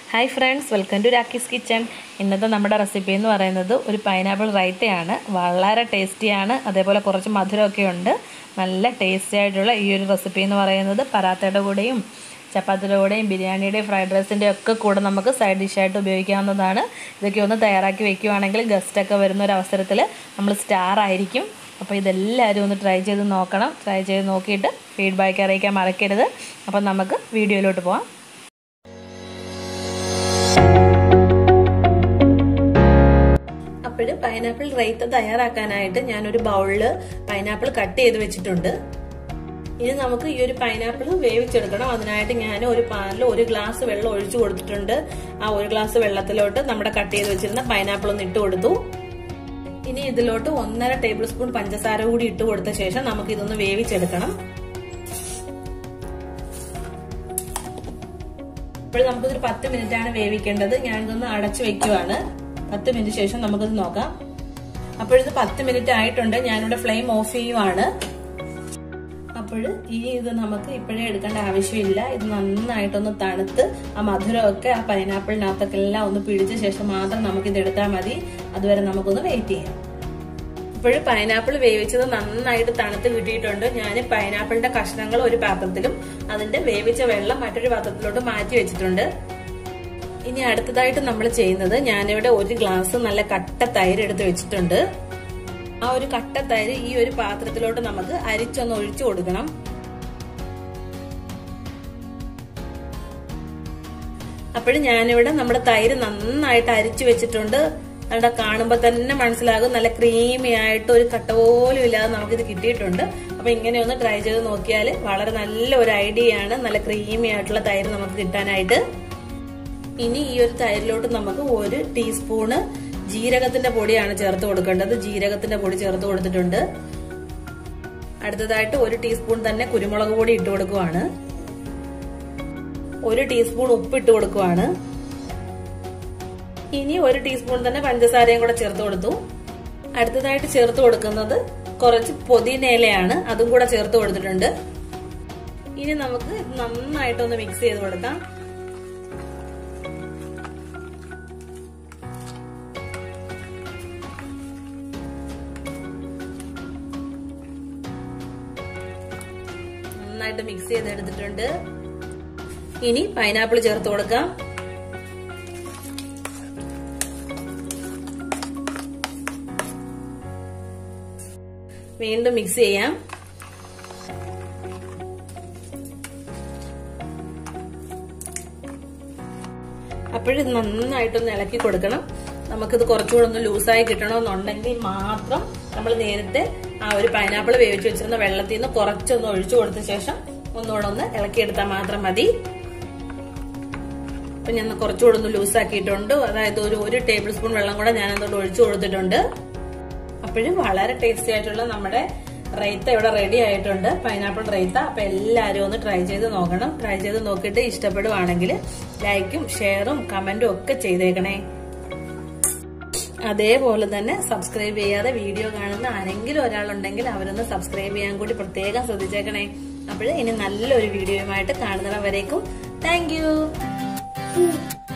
hi friends welcome to Rakki's kitchen ഇന്നത്തെ നമ്മുടെ recipe എന്ന് പറയുന്നത് ഒരു പൈനാപ്പിൾ റൈത്തയാണ് വളരെ ടേസ്റ്റിയാണ് അതേപോലെ കുറച്ച് മധുരമൊക്കെ ഉണ്ട് നല്ല ടേസ്റ്റി ആയിട്ടുള്ള ഈ ഒരു റെസിപ്പി എന്ന് പറയുന്നത് പരാത്തയുടെ കൂടെയും ചപ്പാത്തിയുടെ കൂടെയും ബിരിയാണിയുടെയും ഫ്രൈഡ് റൈസിൻ്റെ ഒക്കെ കൂടെ നമുക്ക് സൈഡ് ഡിഷായിട്ട് ഉപയോഗിക്കാവുന്നതാണ് ഇതൊക്കെ ഒന്ന് തയ്യാറാക്കി വെക്കുകയാണെങ്കിൽ ഗസ്റ്റൊക്കെ വരുന്ന ഒരു അവസരത്തിൽ നമ്മൾ സ്റ്റാർ ആയിരിക്കും അപ്പോൾ ഇതെല്ലാവരും ഒന്ന് ട്രൈ ചെയ്ത് നോക്കണം ട്രൈ ചെയ്ത് നോക്കിയിട്ട് ഫീഡ്ബാക്ക് അറിയിക്കാൻ മറക്കരുത് അപ്പോൾ നമുക്ക് വീഡിയോയിലോട്ട് പോവാം അപ്പോൾ പൈനാപ്പിൾ റൈത്ത തയ്യാറാക്കാനായിട്ട് ഞാനൊരു ബൗളിൽ പൈനാപ്പിൾ കട്ട് ചെയ്ത് വെച്ചിട്ടുണ്ട് ഇനി നമുക്ക് ഈ ഒരു പൈനാപ്പിൾ വേവിച്ചെടുക്കണം അതിനായിട്ട് ഞാൻ ഒരു പാനിൽ ഒരു ഗ്ലാസ് വെള്ളം ഒഴിച്ചു കൊടുത്തിട്ടുണ്ട് ആ ഒരു ഗ്ലാസ് വെള്ളത്തിലോട്ട് നമ്മുടെ കട്ട് ചെയ്ത് വെച്ചിരുന്ന പൈനാപ്പിൾ ഒന്ന് ഇട്ട് കൊടുത്തു ഇനി ഇതിലോട്ട് ഒന്നര ടേബിൾ സ്പൂൺ പഞ്ചസാര കൂടി ഇട്ട് കൊടുത്ത ശേഷം നമുക്ക് ഇതൊന്ന് വേവിച്ചെടുക്കണം ഇപ്പോൾ നമുക്കിതൊരു പത്ത് മിനിറ്റ് ആണ് വേവിക്കേണ്ടത് ഞാനിതൊന്ന് അടച്ചു വെക്കുവാണ് പത്ത് മിനിറ്റ് ശേഷം നമുക്കിത് നോക്കാം അപ്പോഴിത് പത്ത് മിനിറ്റ് ആയിട്ടുണ്ട് ഞാനിവിടെ ഫ്ലെയിം ഓഫ് ചെയ്യുവാണ് അപ്പോൾ ഈ ഇത് നമുക്ക് ഇപ്പോഴേ എടുക്കേണ്ട ആവശ്യമില്ല ഇത് നന്നായിട്ടൊന്ന് തണുത്ത് ആ മധുരമൊക്കെ ആ പൈനാപ്പിളിനകത്തൊക്കെ എല്ലാം ഒന്ന് പിടിച്ച ശേഷം മാത്രം നമുക്ക് ഇത് എടുത്താൽ മതി അതുവരെ നമുക്കൊന്ന് വെയിറ്റ് ചെയ്യാം ഇപ്പോഴും പൈനാപ്പിൾ വേവിച്ചത് നന്നായിട്ട് തണുത്ത് കിട്ടിയിട്ടുണ്ട് ഞാൻ പൈനാപ്പിളിന്റെ കഷ്ണങ്ങൾ ഒരു പാത്രത്തിലും അതിന്റെ വേവിച്ച വെള്ളം മറ്റൊരു പാത്രത്തിലോട്ട് മാറ്റി വെച്ചിട്ടുണ്ട് ഇനി അടുത്തതായിട്ട് നമ്മൾ ചെയ്യുന്നത് ഞാനിവിടെ ഒരു ഗ്ലാസ് നല്ല കട്ട തൈര് എടുത്ത് വെച്ചിട്ടുണ്ട് ആ ഒരു കട്ട തൈര് ഈ ഒരു പാത്രത്തിലോട്ട് നമുക്ക് അരിച്ചൊന്ന് ഒഴിച്ചു കൊടുക്കണം അപ്പോഴും ഞാനിവിടെ നമ്മുടെ തൈര് നന്നായിട്ട് അരിച്ചു വെച്ചിട്ടുണ്ട് അവിടെ കാണുമ്പോൾ തന്നെ മനസ്സിലാകും നല്ല ക്രീമി ആയിട്ട് ഒരു കട്ട പോലും ഇല്ലാതെ നമുക്കിത് കിട്ടിയിട്ടുണ്ട് അപ്പൊ ഇങ്ങനെ ഒന്ന് ട്രൈ ചെയ്ത് നോക്കിയാൽ വളരെ നല്ല ഒരു ഐഡിയ ആണ് നല്ല ക്രീമി ആയിട്ടുള്ള തൈര് നമുക്ക് കിട്ടാനായിട്ട് ഇനി ഈ ഒരു തൈരിലോട്ട് നമുക്ക് ഒരു ടീസ്പൂണ് ജീരകത്തിന്റെ പൊടിയാണ് ചേർത്ത് കൊടുക്കേണ്ടത് ജീരകത്തിന്റെ പൊടി ചേർത്ത് കൊടുത്തിട്ടുണ്ട് അടുത്തതായിട്ട് ഒരു ടീസ്പൂൺ തന്നെ കുരുമുളക് പൊടി ഇട്ട് കൊടുക്കുവാണ് ഒരു ടീസ്പൂൺ ഉപ്പ് ഇട്ട് കൊടുക്കുവാണ് ഇനി ഒരു ടീസ്പൂൺ തന്നെ പഞ്ചസാരയും കൂടെ ചേർത്ത് കൊടുത്തു അടുത്തതായിട്ട് ചേർത്ത് കൊടുക്കുന്നത് കുറച്ച് പൊതിനയിലയാണ് അതും കൂടെ ചേർത്ത് കൊടുത്തിട്ടുണ്ട് ഇനി നമുക്ക് നന്നായിട്ടൊന്ന് മിക്സ് ചെയ്ത് കൊടുക്കാം നന്നായിട്ട് മിക്സ് ചെയ്തെടുത്തിട്ടുണ്ട് ഇനി പൈനാപ്പിൾ ചേർത്ത് കൊടുക്കാം വീണ്ടും മിക്സ് ചെയ്യാം അപ്പോഴും നന്നായിട്ടൊന്ന് ഇളക്കി കൊടുക്കണം നമുക്കിത് കുറച്ചുകൂടെ ഒന്ന് ലൂസായി കിട്ടണമെന്നുണ്ടെങ്കിൽ മാത്രം നമ്മൾ നേരത്തെ ആ ഒരു പൈനാപ്പിൾ വേവിച്ച് വെച്ചിരുന്ന വെള്ളത്തിൽ നിന്ന് കുറച്ചൊന്ന് ഒഴിച്ചു കൊടുത്ത ശേഷം ഒന്നുകൂടെ ഒന്ന് ഇളക്കിയെടുത്താൽ മാത്രം മതി അപ്പൊ ഞാൻ കുറച്ചുകൂടെ ഒന്ന് ലൂസാക്കിയിട്ടുണ്ട് അതായത് ഒരു ഒരു ടേബിൾ സ്പൂൺ വെള്ളം കൂടെ ഞാൻ അതോട് ഒഴിച്ചു കൊടുത്തിട്ടുണ്ട് അപ്പോഴും വളരെ ടേസ്റ്റി ആയിട്ടുള്ള നമ്മുടെ റൈത്ത ഇവിടെ റെഡി ആയിട്ടുണ്ട് പൈനാപ്പിൾ റൈത്ത അപ്പൊ എല്ലാവരും ഒന്ന് ട്രൈ ചെയ്ത് നോക്കണം ട്രൈ ചെയ്ത് നോക്കിയിട്ട് ഇഷ്ടപ്പെടുവാണെങ്കിൽ ലൈക്കും ഷെയറും കമന്റും ഒക്കെ ചെയ്തേക്കണേ അതേപോലെ തന്നെ സബ്സ്ക്രൈബ് ചെയ്യാതെ വീഡിയോ കാണുന്ന ആരെങ്കിലും ഒരാളുണ്ടെങ്കിൽ അവരൊന്ന് സബ്സ്ക്രൈബ് ചെയ്യാൻ കൂടി പ്രത്യേകം ശ്രദ്ധിച്ചേക്കണേ അപ്പോൾ ഇനി നല്ലൊരു വീഡിയോയുമായിട്ട് കാണുന്നവരേക്കും താങ്ക്